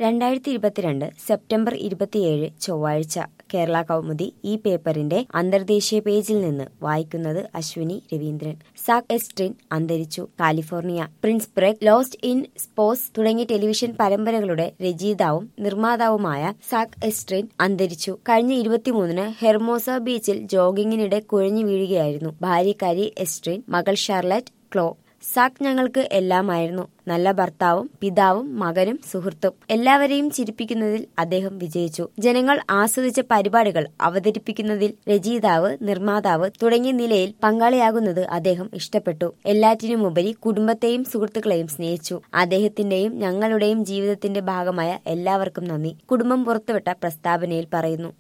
രണ്ടായിരത്തി ഇരുപത്തിരണ്ട് സെപ്റ്റംബർ ഇരുപത്തിയേഴ് ചൊവ്വാഴ്ച കേരള കൗമുദി ഈ പേപ്പറിന്റെ അന്തർദേശീയ പേജിൽ നിന്ന് വായിക്കുന്നത് അശ്വിനി രവീന്ദ്രൻ സാക് എസ്ട്രിൻ അന്തരിച്ചു California prison break lost in space തുടങ്ങിയ ടെലിവിഷൻ പരമ്പരകളുടെ രചയിതാവും നിർമ്മാതാവുമായ സാക് എസ്ട്രിൻ അന്തരിച്ചു കഴിഞ്ഞ ഇരുപത്തിമൂന്നിന് ഹെർമോസ ബീച്ചിൽ ജോഗിങ്ങിനിടെ കുഴഞ്ഞു വീഴുകയായിരുന്നു ഭാര്യക്കാരി എസ്ട്രിൻ മകൾ ഷാർലറ്റ് ക്ലോ സാക് ഞങ്ങൾക്ക് എല്ലാമായിരുന്നു നല്ല ഭർത്താവും പിതാവും മകനും സുഹൃത്തും എല്ലാവരെയും ചിരിപ്പിക്കുന്നതിൽ അദ്ദേഹം വിജയിച്ചു ജനങ്ങൾ ആസ്വദിച്ച പരിപാടികൾ അവതരിപ്പിക്കുന്നതിൽ രചയിതാവ് നിർമ്മാതാവ് തുടങ്ങിയ നിലയിൽ പങ്കാളിയാകുന്നത് അദ്ദേഹം ഇഷ്ടപ്പെട്ടു എല്ലാറ്റിനുമുപരി കുടുംബത്തെയും സുഹൃത്തുക്കളെയും സ്നേഹിച്ചു അദ്ദേഹത്തിന്റെയും ഞങ്ങളുടെയും ജീവിതത്തിന്റെ ഭാഗമായ എല്ലാവർക്കും നന്ദി കുടുംബം പുറത്തുവിട്ട പ്രസ്താവനയിൽ പറയുന്നു